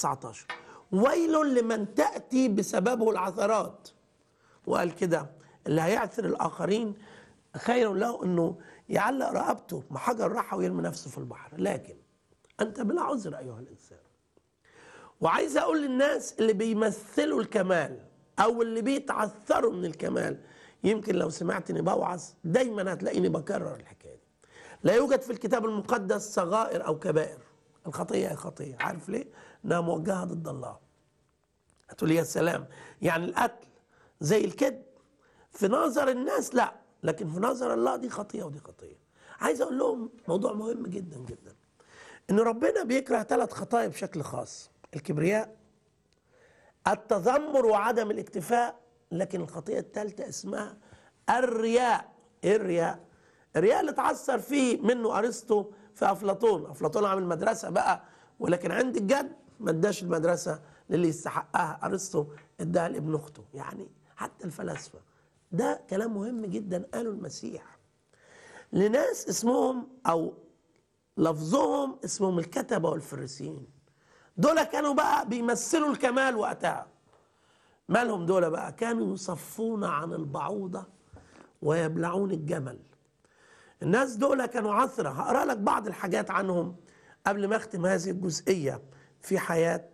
19 ويل لمن تأتي بسببه العثرات وقال كده اللي هيعثر الآخرين خير له أنه يعلق رقبته بحجر راحة ويرمي نفسه في البحر لكن أنت بلا عذر أيها الإنسان وعايز أقول للناس اللي بيمثلوا الكمال أو اللي بيتعثروا من الكمال يمكن لو سمعتني بوعظ دايما هتلاقيني بكرر الحكاية دي لا يوجد في الكتاب المقدس صغائر أو كبائر الخطية هي خطية عارف ليه؟ إنها موجهة ضد الله هتقول لي يا سلام يعني القتل زي الكذب في نظر الناس لا لكن في نظر الله دي خطية ودي خطية عايز أقول لهم موضوع مهم جدا جدا إن ربنا بيكره ثلاث خطايا بشكل خاص الكبرياء التذمر وعدم الاكتفاء لكن الخطيئة الثالثة اسمها الرياء ايه الرياء الرياء اللي اتعثر فيه منه ارسطو في افلاطون افلاطون عامل مدرسة بقى ولكن عند الجد ما اداش المدرسة للي يستحقها ارسطو اداها لابن اخته يعني حتى الفلاسفة ده كلام مهم جدا قاله المسيح لناس اسمهم او لفظهم اسمهم الكتبة والفريسيين دول كانوا بقى بيمثلوا الكمال وقتها مالهم دول بقى كانوا يصفون عن البعوضة ويبلعون الجمل الناس دول كانوا عثرة هقرا لك بعض الحاجات عنهم قبل ما اختم هذه الجزئية في حياة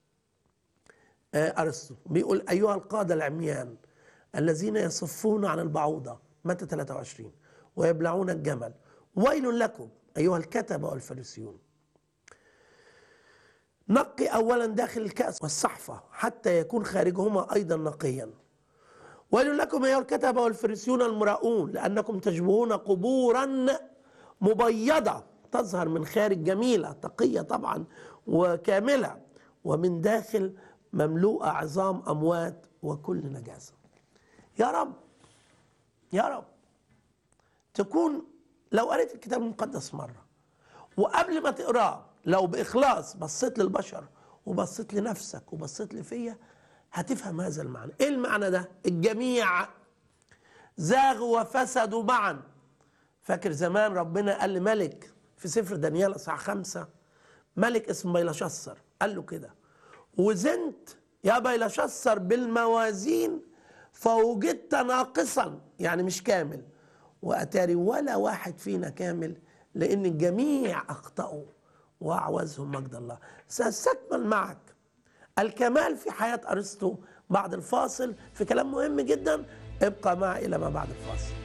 أرسطو بيقول أيها القادة العميان الذين يصفون عن البعوضة متى 23 ويبلعون الجمل ويل لكم أيها الكتبة والفريسيون نقي اولا داخل الكاس والصحفه حتى يكون خارجهما ايضا نقيا ويل لكم ايها الكتبه والفريسيون المراؤون لانكم تشبهون قبورا مبيضه تظهر من خارج جميله تقيه طبعا وكامله ومن داخل مملوءه عظام اموات وكل نجاسه يا رب يا رب تكون لو قريت الكتاب المقدس مره وقبل ما تقراه لو بإخلاص بصيت للبشر وبصيت لنفسك وبصيت لفيا هتفهم هذا المعنى ايه المعنى ده الجميع زاغوا وفسدوا معا فاكر زمان ربنا قال لملك في سفر دانيال اصحاح خمسة ملك اسمه بيلشسر قال له كده وزنت يا بيلشسر بالموازين فوجدت ناقصا يعني مش كامل واتاري ولا واحد فينا كامل لان الجميع اخطاوا واعوزهم مجد الله ساستكمل معك الكمال في حياه ارسطو بعد الفاصل في كلام مهم جدا ابقى معي الى ما بعد الفاصل